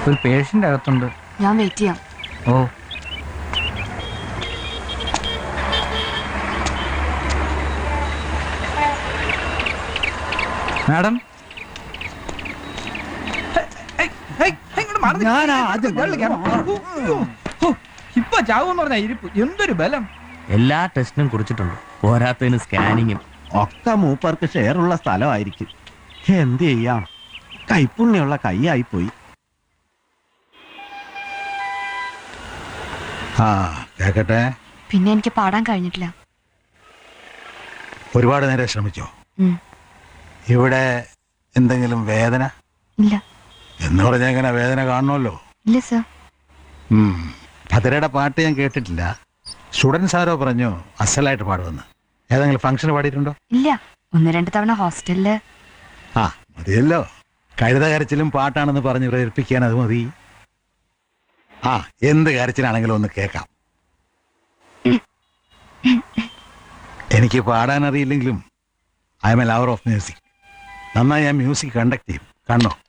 ഒരു പേഷ്യൻ്റ് അകത്തുണ്ട് ഞാൻ വെയിറ്റ് ചെയ്യാം ഓ മാഡം ഞാനാ ആദ്യം ഇപ്പൊ ചാവെന്ന് പറഞ്ഞ ഇരിപ്പ് എന്തൊരു ബലം എല്ലാ ടെസ്റ്റിനും കുറിച്ചിട്ടുണ്ട് പോരാത്തതിന് സ്കാനിങ്ങും ഒക്കെ മൂപ്പർക്ക് ഷെയറുള്ള സ്ഥലമായിരിക്കും എന്ത് ചെയ്യാം കൈപ്പുണ്യുള്ള കൈയായി പോയി ആ കേക്കട്ടെ പിന്നെ എനിക്ക് പാടാൻ കഴിഞ്ഞിട്ടില്ല ഒരുപാട് നേരം ശ്രമിച്ചോ ഉം. ഇവിടെ എന്തെങ്കിലും വേദന ഇല്ല എന്ന് പറഞ്ഞാൽ എങ്ങനെ വേദന കാണണമല്ലോ ഇല്ല സർ ഉം. ഭദ്രയുടെ പാട്ട് ഞാൻ കേട്ടിട്ടില്ല സ്റ്റുഡൻസ് ആരോ പറഞ്ഞു അസലായിട്ട് പാടുമെന്ന് ഏതെങ്കിലും ഫംഗ്ഷൻ പാടിയിട്ടുണ്ടോ ഇല്ല ഒന്ന് രണ്ട് തവണ ഹോസ്റ്റലില് ആ മതിയല്ലോ കഴുത കരച്ചിലും പാട്ടാണെന്ന് പറഞ്ഞ് പ്രേരിപ്പിക്കാൻ അത് മതി ആ എന്ത് കരച്ചിലാണെങ്കിലും ഒന്ന് കേൾക്കാം എനിക്ക് പാടാൻ അറിയില്ലെങ്കിലും I'm a lover of music നന്നായി ഞാൻ മ്യൂസിക് കണ്ടക്ട് ചെയ്യും കാണോ